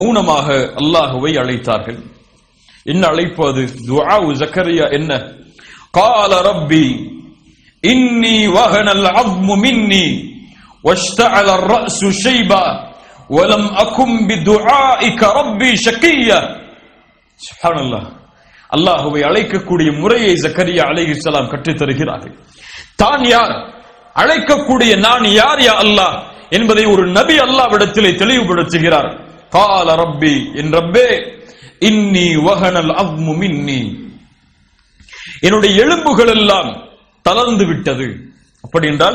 மௌனமாக அல்லாஹுவை அழைத்தார்கள் என்ன அழைப்பு அது துஆவு ஜக்கரியா என்ன قال ربي إني وهن العظم مني واشتعل الرأس شيبا ولم أكن بدعائك ربي شقيا سبحان الله அல்லாஹுவை அழைக்கக்கூடிய முறையை ஜக்கரியா அலைஹிஸ்ஸலாம் கற்றுத் தருகிறார்கள் தான் யார் அழைக்கக்கூடிய நான் யார் யா அல்லாஹ் என்பதை ஒரு நபி அல்லாவிடத்திலே தெளிவுபடுத்துகிறார் கால ரப்பி என் ரப்பே இன்னி வஹனல் அவ்மு மின்னி என்னுடைய எலும்புகள் எல்லாம் தளர்ந்து விட்டது அப்படி என்றால்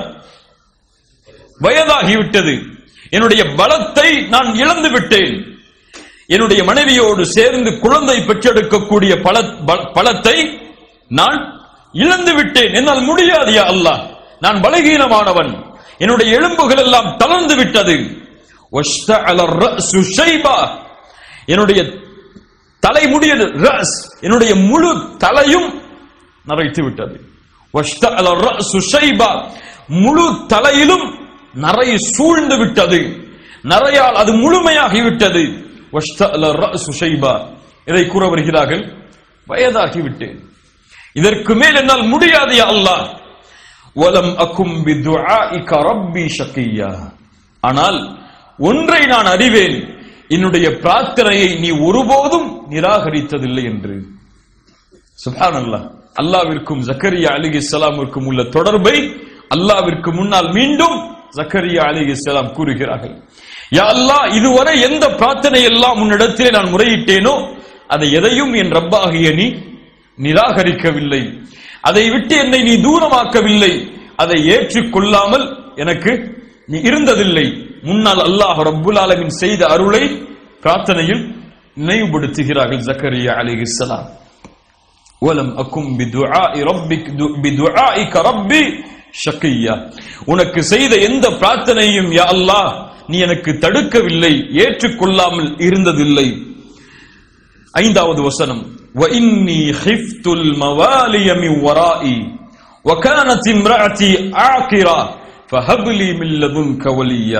வயதாகிவிட்டது என்னுடைய பலத்தை நான் இழந்து விட்டேன் என்னுடைய மனைவியோடு சேர்ந்து குழந்தை பெற்றெடுக்கக்கூடிய பல ப- பலத்தை நான் இழந்து விட்டேன் என்னால் முடியாது யா அல்லாஹ் நான் பலகீனமானவன் என்னுடைய எலும்புகள் எல்லாம் தளர்ந்து விட்டது வஷ்தஅல الرأس شيبا. என்னுடைய தலை முடியது ரஸ் என்னுடைய முழு தலையும் நரைத்து விட்டது வஷ்தஅல الرأس شيبا. முழு தலையிலும் நரை சூழ்ந்து விட்டது நரையால் அது முழுமையாகிவிட்டது வஷ்தஅல الرأس شيبا. இதை கூற வருகிறார்கள் வயதாகிவிட்டேன் இதற்கு மேல் என்னால் முடியாது யா அல்லாஹ் வலம் அக்கும் பிதுஆஇக ரப்பி ஷகியா ஆனால் ஒன்றை நான் அறிவேன் என்னுடைய பிரார்த்தனையை நீ ஒருபோதும் நிராகரித்ததில்லை என்று சுப்ஹானல்லாஹ் அல்லாவிற்கும் ஜக்கரியா அலிஹிஸ்ஸலாமிற்கும் உள்ள தொடர்பை அல்லாவிற்கு முன்னால் மீண்டும் ஜக்கரியா அலிஹிஸ்ஸலாம் கூறுகிறார்கள் யா அல்லாஹ் இதுவரை எந்த பிரார்த்தனை எல்லாம் உன்னிடத்திலே நான் முறையிட்டேனோ அதை எதையும் என் ரப்பாகிய நீ நிராகரிக்கவில்லை அதை விட்டு என்னை நீ தூரமாக்கவில்லை அதை ஏற்றுக்கொள்ளாமல் எனக்கு நீ இருந்ததில்லை முன்னால் அல்லாஹ் ரப்புல் ஆலமீன் செய்த அருளை பிரார்த்தனையில் நினைவுபடுத்துகிறார்கள் ஜக்கரியா அலைஹிஸ்ஸலாம் வலம் அக்கும் பிதுஆஇ ரப்பிக் பிதுஆஇக ரப்பி ஷக்கியா உனக்கு செய்த எந்த பிரார்த்தனையும் யா அல்லாஹ் நீ எனக்கு தடுக்கவில்லை ஏற்றுக்கொள்ளாமல் இருந்ததில்லை ஐந்தாவது வசனம் وإني خفت الموالي من ورائي وكانت امرأتي عاقرة فهب لي من لدنك وليا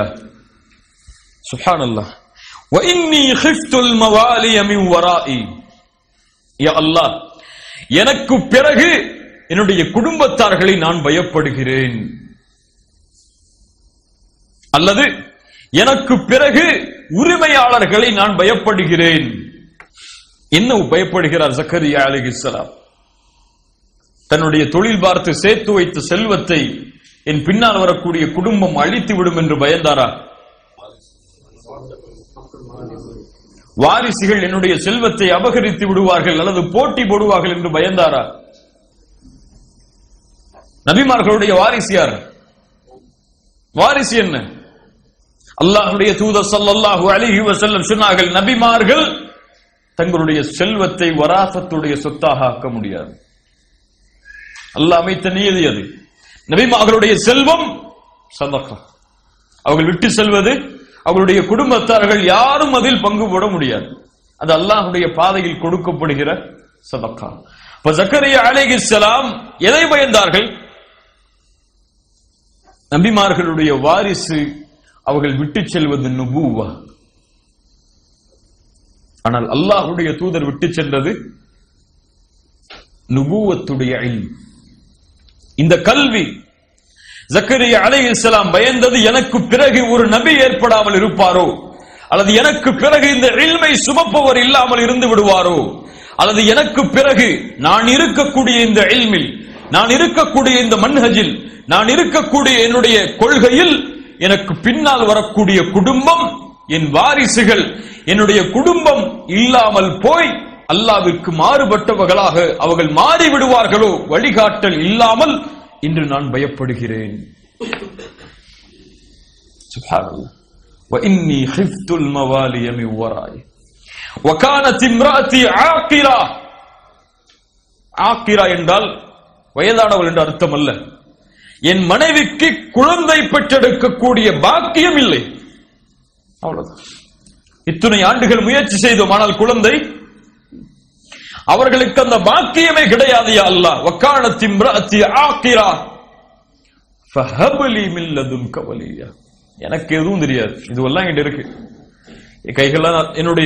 سبحان الله وإني خفت الموالي من ورائي يا الله எனக்கு பிறகு என்னுடைய குடும்பத்தார்களை நான் பயப்படுகிறேன் அல்லது எனக்கு பிறகு உரிமையாளர்களை நான் பயப்படுகிறேன் என்ன பயப்படுகிறார் ஜக்கரியா அலிஹிஸ்ஸலாம் தன்னுடைய தொழில் பார்த்து சேர்த்து வைத்த செல்வத்தை என் பின்னால் வரக்கூடிய குடும்பம் அழித்து விடும் என்று பயந்தாரா வாரிசுகள் என்னுடைய செல்வத்தை அபகரித்து விடுவார்கள் அல்லது போட்டி போடுவார்கள் என்று பயந்தாரா நபிமார்களுடைய வாரிசு யார் வாரிசு என்ன அல்லாஹ்வுடைய தூதர் ஸல்லல்லாஹு அலைஹி வஸல்லம் சொன்னார்கள் நபிமார்கள் தங்களுடைய செல்வத்தை வராசத்துடைய சொத்தாக ஆக்க முடியாது அல்லாஹ் அமைத்த நியதி அது நபிமார்களுடைய செல்வம் சதகா அவர்கள் விட்டு செல்வது அவர்களுடைய குடும்பத்தார்கள் யாரும் அதில் பங்கு போட முடியாது அது அல்லாஹ்வுடைய பாதையில் கொடுக்கப்படுகிற சதக்கா இப்ப ஜக்கரியா அலைஹிஸ்ஸலாம் எதை பயந்தார்கள் நபிமார்களுடைய வாரிசு அவர்கள் விட்டு செல்வது நுபுவா ஆனால் அல்லாஹ்வுடைய தூதர் விட்டு சென்றது நுபுவத்துடைய இல்ம் இந்த கல்வி ஜக்கரியா அலைஹிஸ்ஸலாம் பயந்தது எனக்கு பிறகு ஒரு நபி ஏற்படாமல் இருப்பாரோ அல்லது எனக்கு பிறகு இந்த இல்மை சுமப்பவர் இல்லாமல் இருந்து விடுவாரோ அல்லது எனக்கு பிறகு நான் இருக்கக்கூடிய இந்த இல்மில் நான் இருக்கக்கூடிய இந்த மன்ஹஜில் நான் இருக்கக்கூடிய என்னுடைய கொள்கையில் எனக்கு பின்னால் வரக்கூடிய குடும்பம் என் வாரிசுகள் என்னுடைய குடும்பம் இல்லாமல் போய் அல்லாவிற்கு மாறுபட்டவர்களாக அவர்கள் மாறி விடுவார்களோ வழிகாட்டல் இல்லாமல் இன்று நான் பயப்படுகிறேன் சுப்ஹானல்லாஹ் وإني خفت الموالي من ورائي وكانت امرأتي عاقرة ஆக்கிரா என்றால் வயதானவள் என்று அர்த்தம் அல்ல என் மனைவிக்கு குழந்தை பெற்றெடுக்கக்கூடிய பாக்கியம் இல்லை அவ்வளவுதான் இத்துணை ஆண்டுகள் முயற்சி செய்தோம் ஆனால் குழந்தை அவர்களுக்கு அந்த பாக்கியமே கிடையாது யா அல்லாஹ் வக்கானத்தி இம்ராத்தி ஆக்கிரா ஃபஹப்லி மின் லதுன்க வலியா எனக்கு எதுவும் தெரியாது இதுவெல்லாம் என்கிட்ட இருக்கு என் கைகள்லாம் என்னுடைய